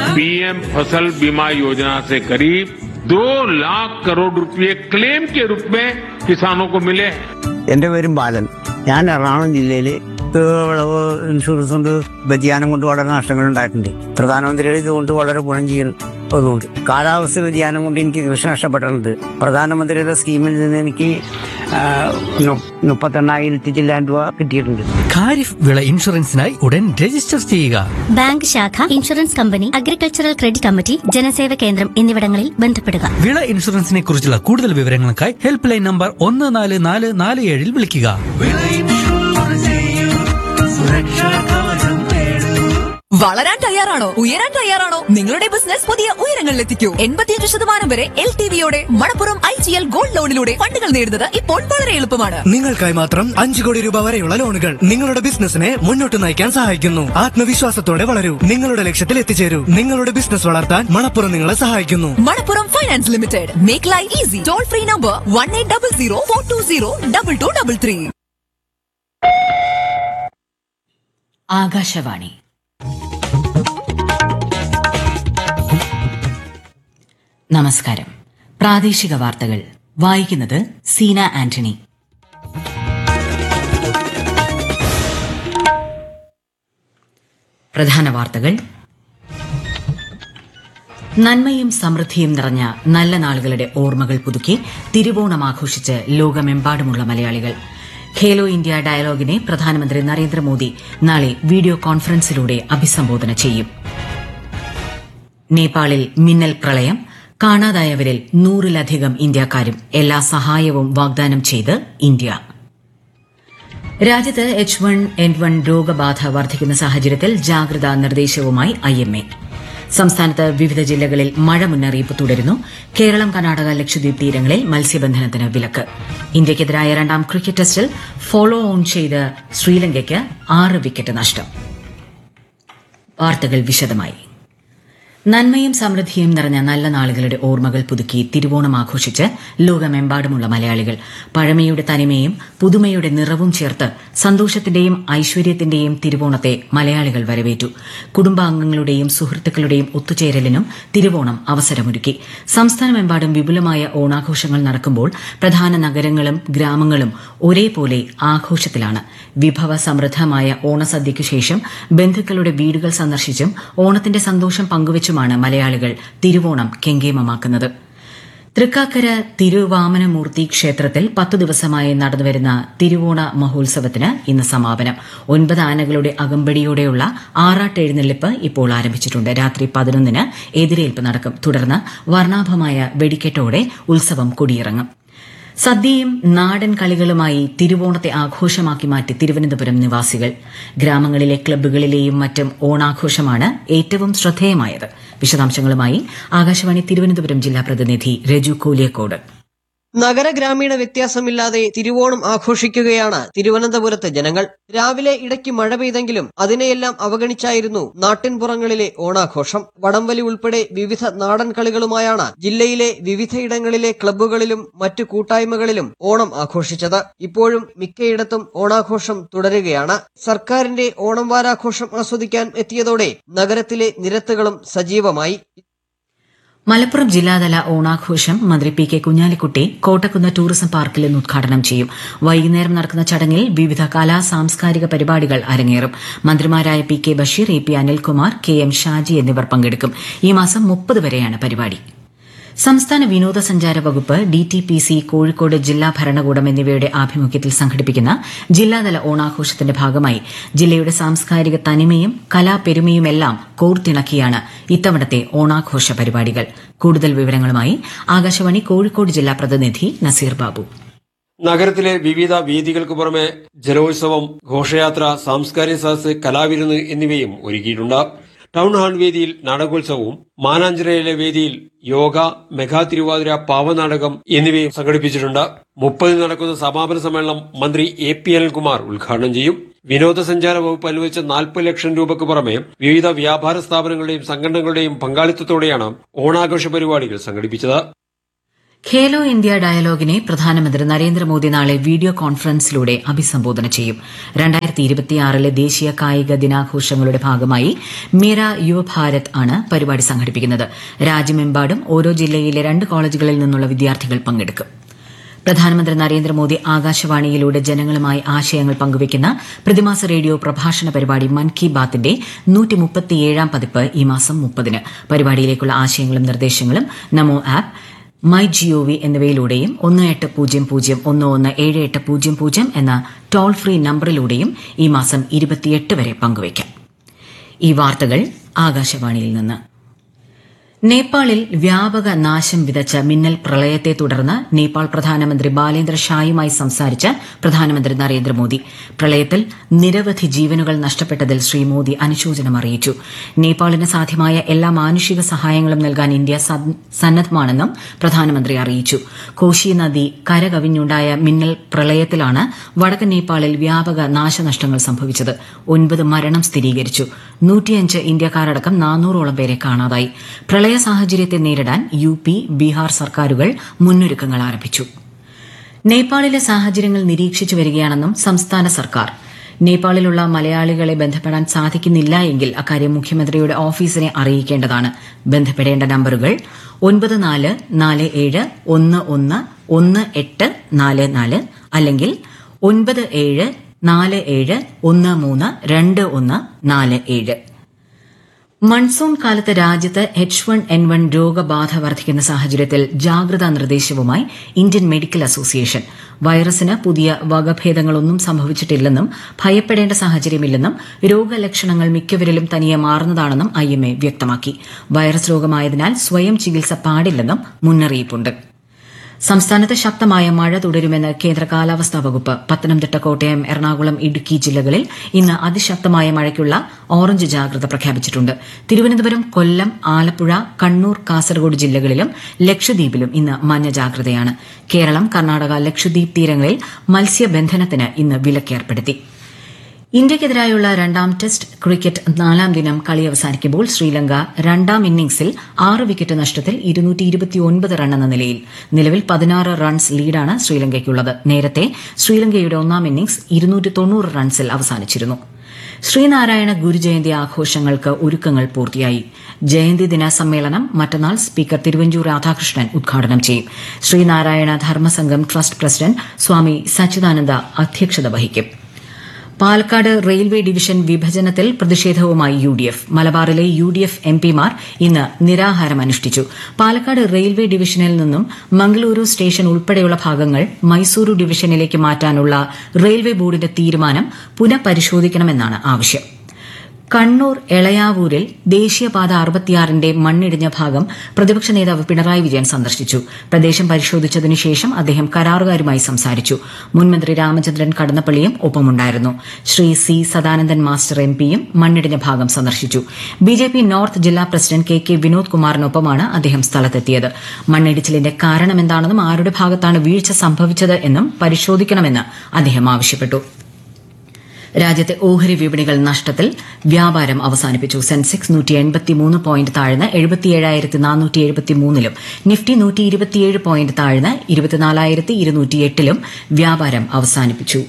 PM फसल बीमा योजना से करीब दो लाख करोड़ रुपए क्लेम के रूप में किसानों को मिले हैं എൻ്റെ പേരും ബാലൻ ഞാൻ എറണാകുളം ജില്ലയിൽ വിളവ് ഇൻഷുറൻസ് കൊണ്ട് വ്യതിയാനം കൊണ്ട് വളരെ നഷ്ടങ്ങൾ ഉണ്ടായിട്ടുണ്ട് പ്രധാനമന്ത്രിയുടെ ഇതുകൊണ്ട് വളരെ ഗുണം ചെയ്യുന്നതുകൊണ്ട് കാലാവസ്ഥ വ്യതിയാനം കൊണ്ട് എനിക്ക് കൃഷി നഷ്ടപ്പെട്ടിട്ടുണ്ട് പ്രധാനമന്ത്രിയുടെ സ്കീമിൽ നിന്ന് എനിക്ക് ആ, നു- മുപ്പത്തെണ്ണായിരത്തി ചില്ലാൻ രൂപ കിട്ടിയിട്ടുണ്ട് ഖാരിഫ് വിള ഇൻഷുറൻസിനായി ഉടൻ രജിസ്റ്റർ ചെയ്യുക ബാങ്ക് ശാഖ insurance company agricultural credit committee ജനസേവ കേന്ദ്രം എന്നിവിടങ്ങളിൽ ബന്ധപ്പെടുക വിള ഇൻഷുറൻസിനെ കുറിച്ചുള്ള കൂടുതൽ വിവരങ്ങൾക്കായി ഹെൽപ്പ് ലൈൻ നമ്പർ ഒന്ന് നാല് നാല് നാല് ഏഴിൽ വിളിക്കുക വളരാൻ തയ്യാറാണോ ഉയരാൻ തയ്യാറാണോ നിങ്ങളുടെ ബിസിനസ് പുതിയ ഉയരങ്ങളിൽ എത്തിക്കൂ എൺപത്തിയഞ്ച് ശതമാനം വരെ എൽ ടി വിയോടെ Manappuram I G L gold ലോണിലൂടെ ഫണ്ടുകൾ നേടുന്നത് ഇപ്പോൾ വളരെ എളുപ്പമാണ് നിങ്ങൾക്കായി മാത്രം അഞ്ചു കോടി രൂപ വരെയുള്ള ലോണുകൾ നിങ്ങളുടെ ബിസിനസിനെ മുന്നോട്ട് നയിക്കാൻ സഹായിക്കുന്നു ആത്മവിശ്വാസത്തോടെ വളരൂ നിങ്ങളുടെ ലക്ഷ്യത്തിൽ എത്തിച്ചേരൂ നിങ്ങളുടെ ബിസിനസ് വളർത്താൻ മണപ്പുറം നിങ്ങളെ സഹായിക്കുന്നു Manappuram finance limited make life easy toll free number one eight double zero four two zero double two double three Akashvani നമസ്കാരം പ്രാദേശിക വാർത്തകൾ വായിക്കുന്നത് സീന ആന്റണി പ്രധാന വാർത്തകൾ നന്മയും സമൃദ്ധിയും നിറഞ്ഞ നല്ല നാളുകളുടെ ഓർമ്മകൾ പുതുക്കി തിരുവോണം ആഘോഷിച്ച് ലോകമെമ്പാടുമുള്ള മലയാളികൾ ഖേലോ ഇന്ത്യ ഡയലോഗിനെ പ്രധാനമന്ത്രി നരേന്ദ്രമോദി നാളെ വീഡിയോ കോൺഫറൻസിലൂടെ അഭിസംബോധന ചെയ്യും നേപ്പാളിൽ മിന്നൽ പ്രളയം കാണാതായവരിൽ നൂറിലധികം ഇന്ത്യക്കാരും എല്ലാ സഹായവും വാഗ്ദാനം ചെയ്ത് ഇന്ത്യ രാജ്യത്ത് എച്ച് വൺ എൻ വൺ രോഗബാധ വർദ്ധിക്കുന്ന സാഹചര്യത്തിൽ ജാഗ്രതാ നിർദ്ദേശവുമായി ഐ എം എ സംസ്ഥാനത്ത് വിവിധ ജില്ലകളിൽ മഴ മുന്നറിയിപ്പ് തുടരുന്നു കേരളം കർണാടക ലക്ഷദ്വീപ് തീരങ്ങളിൽ മത്സ്യബന്ധനത്തിന് വിലക്ക് ഇന്ത്യയ്ക്കെതിരായ രണ്ടാം ക്രിക്കറ്റ് ടെസ്റ്റിൽ ഫോളോ ഓൺ ചെയ്ത് ശ്രീലങ്കയ്ക്ക് ആറ് വിക്കറ്റ് നഷ്ടം വാർത്തകൾ വിശദമായി നന്മയും സമൃദ്ധിയും നിറഞ്ഞ നല്ല നാളുകളുടെ ഓർമ്മകൾ പുതുക്കി തിരുവോണം ആഘോഷിച്ച് ലോകമെമ്പാടുമുള്ള മലയാളികൾ പഴമയുടെ തനിമയും പുതുമയുടെ നിറവും ചേർത്ത് സന്തോഷത്തിന്റെയും ഐശ്വര്യത്തിന്റെയും തിരുവോണത്തെ മലയാളികൾ വരവേറ്റു കുടുംബാംഗങ്ങളുടെയും സുഹൃത്തുക്കളുടെയും ഒത്തുചേരലിനും തിരുവോണം അവസരമൊരുക്കി സംസ്ഥാനമെമ്പാടും വിപുലമായ ഓണാഘോഷങ്ങൾ നടക്കുമ്പോൾ പ്രധാന നഗരങ്ങളും ഗ്രാമങ്ങളും ഒരേപോലെ ആഘോഷത്തിലാണ് വിഭവ സമൃദ്ധമായ ഓണസദ്യയ്ക്കു ശേഷം ബന്ധുക്കളുടെ വീടുകൾ സന്ദർശിച്ചും ഓണത്തിന്റെ സന്തോഷം പങ്കുവച്ചുമാണ് മലയാളികൾ തിരുവോണം കെങ്കേമമാക്കുന്നത് തൃക്കാക്കര തിരുവാമനമൂർത്തി ക്ഷേത്രത്തിൽ പത്തു ദിവസമായി നടന്നുവരുന്ന തിരുവോണ മഹോത്സവത്തിന് ഇന്ന് സമാപനം ഒൻപത് ആനകളുടെ അകമ്പടിയോടെയുള്ള ആറാട്ടെഴുന്നള്ളിപ്പ് ഇപ്പോൾ ആരംഭിച്ചിട്ടുണ്ട് രാത്രി പതിനൊന്നിന് എതിരേൽപ്പ് നടക്കും തുടർന്ന് വർണ്ണാഭമായ വെടിക്കെട്ടോടെ ഉത്സവം കൊടിയിറങ്ങും സദ്യയും നാടൻ കളികളുമായി തിരുവോണത്തെ ആഘോഷമാക്കി മാറ്റി തിരുവനന്തപുരം നിവാസികൾ ഗ്രാമങ്ങളിലെ ക്ലബ്ബുകളിലെയും മറ്റും ഓണാഘോഷമാണ് ഏറ്റവും ശ്രദ്ധേയമായത് വിശദാംശങ്ങളുമായി ആകാശവാണി തിരുവനന്തപുരം ജില്ലാ പ്രതിനിധി രജു കോലിയക്കോട് നഗര ഗ്രാമീണ വ്യത്യാസമില്ലാതെ തിരുവോണം ആഘോഷിക്കുകയാണ് തിരുവനന്തപുരത്തെ ജനങ്ങൾ രാവിലെ ഇടയ്ക്ക് മഴ പെയ്തെങ്കിലും അതിനെയെല്ലാം അവഗണിച്ചായിരുന്നു നാട്ടിൻപുറങ്ങളിലെ ഓണാഘോഷം വടംവലി ഉൾപ്പെടെ വിവിധ നാടൻ കളികളുമായാണ് ജില്ലയിലെ വിവിധയിടങ്ങളിലെ ക്ലബ്ബുകളിലും മറ്റു കൂട്ടായ്മകളിലും ഓണം ആഘോഷിച്ചത് ഇപ്പോഴും മിക്കയിടത്തും ഓണാഘോഷം തുടരുകയാണ് സർക്കാരിന്റെ ഓണം വാരാഘോഷം ആസ്വദിക്കാൻ എത്തിയതോടെ നഗരത്തിലെ നിരത്തുകളും സജീവമായി മലപ്പുറം ജില്ലാതല ഓണാഘോഷം മന്ത്രി P K Kunhalikutty Kottakkunnu tourism പാർക്കിൽ ഇന്ന് ഉദ്ഘാടനം ചെയ്യും വൈകുന്നേരം നടക്കുന്ന ചടങ്ങിൽ വിവിധ കലാ സാംസ്കാരിക പരിപാടികൾ അരങ്ങേറും മന്ത്രിമാരായ P K Basheer A P Anilkumar K M Shaji എന്നിവർ പങ്കെടുക്കും ഈ മാസം മുപ്പത് വരെയാണ് പരിപാടി സംസ്ഥാന വിനോദസഞ്ചാര വകുപ്പ് D T P C Kozhikode ജില്ലാ ഭരണകൂടം എന്നിവയുടെ ആഭിമുഖ്യത്തിൽ സംഘടിപ്പിക്കുന്ന ജില്ലാതല ഓണാഘോഷത്തിന്റെ ഭാഗമായി ജില്ലയുടെ സാംസ്കാരിക തനിമയും കലാപെരുമയുമെല്ലാം കോർത്തിണക്കിയാണ് ഇത്തവണത്തെ ഓണാഘോഷ പരിപാടികൾ കൂടുതൽ വിവരങ്ങളുമായി ആകാശവാണി കോഴിക്കോട് ജില്ലാ പ്രതിനിധി നസീർ ബാബു നഗരത്തിലെ വിവിധ വേദികൾക്ക് പുറമെ ജലോത്സവം ഘോഷയാത്ര സാംസ്കാരിക സദസ് കലാവിരുന്ന് എന്നിവയും ഒരുക്കിയിട്ടുണ്ട് ടൗൺ ഹാൾ വേദിയിൽ നാടകോത്സവവും മാനാഞ്ചിറയിലെ വേദിയിൽ യോഗ മെഗാ തിരുവാതിര പാവനാടകം എന്നിവയും സംഘടിപ്പിച്ചിട്ടുണ്ട് മുപ്പതിന് നടക്കുന്ന സമാപന സമ്മേളനം മന്ത്രി എ പി അനിൽകുമാർ ഉദ്ഘാടനം ചെയ്യും വിനോദസഞ്ചാര വകുപ്പ് അനുവദിച്ച നാൽപ്പത് ലക്ഷം രൂപയ്ക്ക് പുറമെ വിവിധ വ്യാപാര സ്ഥാപനങ്ങളുടെയും സംഘടനകളുടെയും പങ്കാളിത്തത്തോടെയാണ് ഓണാഘോഷ പരിപാടികൾ സംഘടിപ്പിച്ചത് ഖേലോ ഇന്ത്യ ഡയലോഗിനെ പ്രധാനമന്ത്രി നരേന്ദ്രമോദി നാളെ വീഡിയോ കോൺഫറൻസിലൂടെ അഭിസംബോധന ചെയ്യും രണ്ടായിരത്തി ഇരുപത്തിയാറിലെ ദേശീയ കായിക ദിനാഘോഷങ്ങളുടെ ഭാഗമായി മേര യുവഭാരത് ആണ് പരിപാടി സംഘടിപ്പിക്കുന്നത് രാജ്യമെമ്പാടും ഓരോ ജില്ലയിലെ രണ്ട് കോളേജുകളിൽ നിന്നുള്ള വിദ്യാർത്ഥികൾ പങ്കെടുക്കും പ്രധാനമന്ത്രി നരേന്ദ്രമോദി ആകാശവാണിയിലൂടെ ജനങ്ങളുമായി ആശയങ്ങൾ പങ്കുവയ്ക്കുന്ന പ്രതിമാസ റേഡിയോ പ്രഭാഷണ പരിപാടി മൻ കി ബാത്തിന്റെ നൂറ്റിമുപ്പത്തിയേഴാം പതിപ്പ് ഈ മാസം മുപ്പതിന് പരിപാടിയിലേക്കുള്ള ആശയങ്ങളും നിർദ്ദേശങ്ങളും നമോ ആപ്പ് മൈ ജിഒവി എന്നിവയിലൂടെയും ഒന്ന് എട്ട് പൂജ്യം പൂജ്യം ഒന്ന് ഒന്ന് ഏഴ് എട്ട് പൂജ്യം പൂജ്യം എന്ന ടോൾ ഫ്രീ നമ്പറിലൂടെയും ഈ മാസം ഇരുപത്തിയെട്ട് വരെ പങ്കുവയ്ക്കാം ഈ വാർത്തകൾ ആകാശവാണിയിൽ നിന്ന് നേപ്പാളിൽ വ്യാപക നാശം വിതച്ച മിന്നൽ പ്രളയത്തെ തുടർന്ന് നേപ്പാൾ പ്രധാനമന്ത്രി ബാലേന്ദ്ര ഷായുമായി സംസാരിച്ച പ്രധാനമന്ത്രി നരേന്ദ്രമോദി പ്രളയത്തിൽ നിരവധി ജീവനുകൾ നഷ്ടപ്പെട്ടതിൽ ശ്രീ മോദി അനുശോചനം അറിയിച്ചു നേപ്പാളിന് സാധ്യമായ എല്ലാ മാനുഷിക സഹായങ്ങളും നൽകാൻ ഇന്ത്യ സന്നദ്ധമാണെന്നും പ്രധാനമന്ത്രി അറിയിച്ചു കോശി നദി കരകവിഞ്ഞുണ്ടായ മിന്നൽ പ്രളയത്തിലാണ് വടക്കൻ നേപ്പാളിൽ വ്യാപക നാശനഷ്ടങ്ങൾ സംഭവിച്ചത് ഒൻപത് മരണം സ്ഥിരീകരിച്ചു നൂറ്റിയഞ്ച് ഇന്ത്യക്കാരടക്കം നാനൂറോളം പേരെ കാണാതായി പ്രളയ സാഹചര്യത്തെ നേരിടാൻ യു പി ബീഹാർ സർക്കാരുകൾ മുന്നൊരുക്കങ്ങൾ ആരംഭിച്ചു നേപ്പാളിലെ സാഹചര്യങ്ങൾ നിരീക്ഷിച്ചു വരികയാണെന്നും സംസ്ഥാന സർക്കാർ നേപ്പാളിലുള്ള മലയാളികളെ ബന്ധപ്പെടാൻ സാധിക്കുന്നില്ല എങ്കിൽ അക്കാര്യം മുഖ്യമന്ത്രിയുടെ ഓഫീസിനെ അറിയിക്കേണ്ടതാണ് ബന്ധപ്പെടേണ്ട നമ്പറുകൾ ഒൻപത് നാല് നാല് ഏഴ് ഒന്ന് ഒന്ന് ഒന്ന് എട്ട് നാല് നാല് അല്ലെങ്കിൽ ഒൻപത് ഏഴ് നാല് ഏഴ് ഒന്ന് മൂന്ന് രണ്ട് ഒന്ന് നാല് ഏഴ് മൺസൂൺ കാലത്ത് രാജ്യത്ത് എച്ച് വൺ എൻ വൺ രോഗബാധ വർദ്ധിക്കുന്ന സാഹചര്യത്തിൽ ജാഗ്രതാ നിർദ്ദേശവുമായി ഇന്ത്യൻ മെഡിക്കൽ അസോസിയേഷൻ വൈറസിന് പുതിയ വകഭേദങ്ങളൊന്നും സംഭവിച്ചിട്ടില്ലെന്നും ഭയപ്പെടേണ്ട സാഹചര്യമില്ലെന്നും രോഗലക്ഷണങ്ങൾ മിക്കവരിലും തനിയെ മാറുന്നതാണെന്നും ഐഎംഎ വ്യക്തമാക്കി വൈറസ് രോഗമായതിനാൽ സ്വയം ചികിത്സ പാടില്ലെന്നും മുന്നറിയിപ്പുണ്ട് സംസ്ഥാനത്ത് ശക്തമായ മഴ തുടരുമെന്ന് കേന്ദ്ര കാലാവസ്ഥാ വകുപ്പ് പത്തനംതിട്ട കോട്ടയം എറണാകുളം ഇടുക്കി ജില്ലകളിൽ ഇന്ന് അതിശക്തമായ മഴയ്ക്കുള്ള ഓറഞ്ച് ജാഗ്രത പ്രഖ്യാപിച്ചിട്ടുണ്ട് തിരുവനന്തപുരം കൊല്ലം ആലപ്പുഴ കണ്ണൂർ കാസർഗോഡ് ജില്ലകളിലും ലക്ഷദ്വീപിലും ഇന്ന് മഞ്ഞ ജാഗ്രതയാണ് കേരളം കർണാടക ലക്ഷദ്വീപ് തീരങ്ങളിൽ മത്സ്യബന്ധനത്തിന് ഇന്ന് വിലക്കേർപ്പെടുത്തി ഇന്ത്യയ്ക്കെതിരായുള്ള രണ്ടാം ടെസ്റ്റ് ക്രിക്കറ്റ് നാലാം ദിനം കളി അവസാനിക്കുമ്പോൾ ശ്രീലങ്ക രണ്ടാം ഇന്നിംഗ്സിൽ ആറ് വിക്കറ്റ് നഷ്ടത്തിൽ റൺ എന്ന നിലയിൽ നിലവിൽ പതിനാറ് റൺസ് ലീഡാണ് ശ്രീലങ്കയ്ക്കുള്ളത് നേരത്തെ ശ്രീലങ്കയുടെ ഒന്നാം ഇന്നിംഗ്സ് റൺസിൽ അവസാനിച്ചിരുന്നു ശ്രീനാരായണ ഗുരുജയന്തി ആഘോഷങ്ങൾക്ക് ഒരുക്കങ്ങൾ പൂർത്തിയായി ജയന്തി ദിന സമ്മേളനം മറ്റന്നാൾ സ്പീക്കർ തിരുവഞ്ചൂർ രാധാകൃഷ്ണൻ ഉദ്ഘാടനം ചെയ്യും ശ്രീനാരായണ ധർമ്മസംഘം ട്രസ്റ്റ് പ്രസിഡന്റ് സ്വാമി സച്ചിദാനന്ദ അധ്യക്ഷത വഹിക്കും പാലക്കാട് റെയിൽവേ ഡിവിഷൻ വിഭജനത്തിൽ പ്രതിഷേധവുമായി യു ഡി എഫ് മലബാറിലെ യു ഡി എഫ് എം പിമാർ ഇന്ന് നിരാഹാരം അനുഷ്ഠിച്ചു പാലക്കാട് റെയിൽവേ ഡിവിഷനിൽ നിന്നും മംഗളൂരു സ്റ്റേഷൻ ഉൾപ്പെടെയുള്ള ഭാഗങ്ങൾ മൈസൂരു ഡിവിഷനിലേക്ക് മാറ്റാനുള്ള റെയിൽവേ ബോർഡിന്റെ തീരുമാനം പുനഃപരിശോധിക്കണമെന്നാണ് ആവശ്യം കണ്ണൂർ എളയാവൂരിൽ ദേശീയപാത അറുപത്തിയാറിന്റെ മണ്ണിടിഞ്ഞ ഭാഗം പ്രതിപക്ഷ നേതാവ് പിണറായി വിജയൻ സന്ദർശിച്ചു പ്രദേശം പരിശോധിച്ചതിനു ശേഷം അദ്ദേഹം കരാറുകാരുമായി സംസാരിച്ചു മുൻമന്ത്രി രാമചന്ദ്രൻ കടന്നപ്പള്ളിയും ഒപ്പമുണ്ടായിരുന്നു Sree C Sadanandan master M പിയും മണ്ണിടിഞ്ഞ ഭാഗം സന്ദർശിച്ചു ബിജെപി നോർത്ത് ജില്ലാ പ്രസിഡന്റ് കെ കെ വിനോദ് കുമാറിനൊപ്പമാണ് അദ്ദേഹം സ്ഥലത്തെത്തിയത് മണ്ണിടിച്ചിലിന്റെ കാരണമെന്താണെന്നും ആരുടെ ഭാഗത്താണ് വീഴ്ച സംഭവിച്ചത് എന്നും പരിശോധിക്കണമെന്ന് അദ്ദേഹം ആവശ്യപ്പെട്ടു രാജ്യത്തെ ഓഹരി വിപണികൾ നഷ്ടത്തിൽ വ്യാപാരം അവസാനിപ്പിച്ചു സെൻസെക്സ് നൂറ്റി എൺപത്തിമൂന്ന് പോയിന്റ് താഴ്ന്ന് എഴുപത്തിയേഴായിരത്തി നാനൂറ്റി എഴുപത്തിമൂന്നിലും നിഫ്റ്റി നൂറ്റി ഇരുപത്തിയേഴ് പോയിന്റ് താഴ്ന്ന് ഇരുപത്തിനാലായിരത്തി ഇരുന്നൂറ്റിയെട്ടിലും വ്യാപാരം അവസാനിപ്പിച്ചു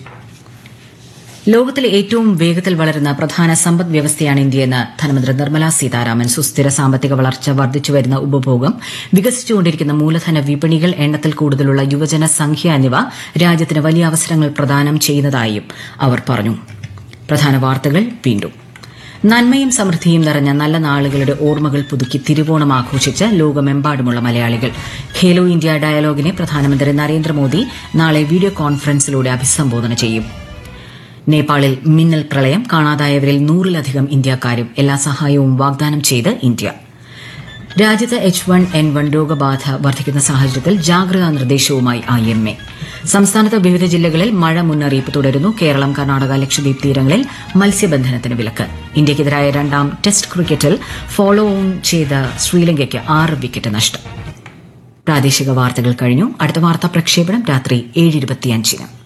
ലോകത്തിലെ ഏറ്റവും വേഗത്തിൽ വളരുന്ന പ്രധാന സമ്പദ് വ്യവസ്ഥയാണ് ഇന്ത്യയെന്ന് ധനമന്ത്രി നിർമ്മല സീതാരാമൻ സുസ്ഥിര സാമ്പത്തിക വളർച്ച വർദ്ധിച്ചുവരുന്ന ഉപഭോഗം വികസിച്ചുകൊണ്ടിരിക്കുന്ന മൂലധന വിപണികൾ എണ്ണത്തിൽ കൂടുതലുള്ള യുവജന സംഖ്യ എന്നിവ രാജ്യത്തിന് വലിയ അവസരങ്ങൾ പ്രദാനം ചെയ്യുന്നതായും അവർ പറഞ്ഞു പ്രധാന വാർത്തകൾ വീണ്ടും നന്മയും സമൃദ്ധിയും നിറഞ്ഞ നല്ല നാളുകളുടെ ഓർമ്മകൾ പുതുക്കി തിരുവോണം ആഘോഷിച്ച് ലോകമെമ്പാടുമുള്ള മലയാളികൾ ഖേലോ ഇന്ത്യ ഡയലോഗിനെ പ്രധാനമന്ത്രി നരേന്ദ്രമോദി നാളെ വീഡിയോ കോൺഫറൻസിലൂടെ അഭിസംബോധന ചെയ്യും നേപ്പാളിൽ മിന്നൽ പ്രളയം കാണാതായവരിൽ നൂറിലധികം ഇന്ത്യക്കാരും എല്ലാ സഹായവും വാഗ്ദാനം ചെയ്ത് ഇന്ത്യ രാജ്യത്ത് എച്ച് വൺ എൻ വൺ രോഗബാധ വർദ്ധിക്കുന്ന സാഹചര്യത്തിൽ ജാഗ്രതാ നിർദ്ദേശവുമായി ഐ എം എ സംസ്ഥാനത്ത് വിവിധ ജില്ലകളിൽ മഴ മുന്നറിയിപ്പ് തുടരുന്നു കേരളം കർണാടക ലക്ഷദ്വീപ് തീരങ്ങളിൽ മത്സ്യബന്ധനത്തിന് വിലക്ക് ഇന്ത്യയ്ക്കെതിരായ രണ്ടാം ടെസ്റ്റ് ക്രിക്കറ്റിൽ ഫോളോ ഓൺ ചെയ്ത ശ്രീലങ്കയ്ക്ക് ആറ് വിക്കറ്റ് നഷ്ടം പ്രാദേശിക വാർത്തകൾ കഴിഞ്ഞു അടുത്ത വാർത്താ പ്രക്ഷേപണം രാത്രി ഏഴ് ഇരുപത്തിയഞ്ചിന്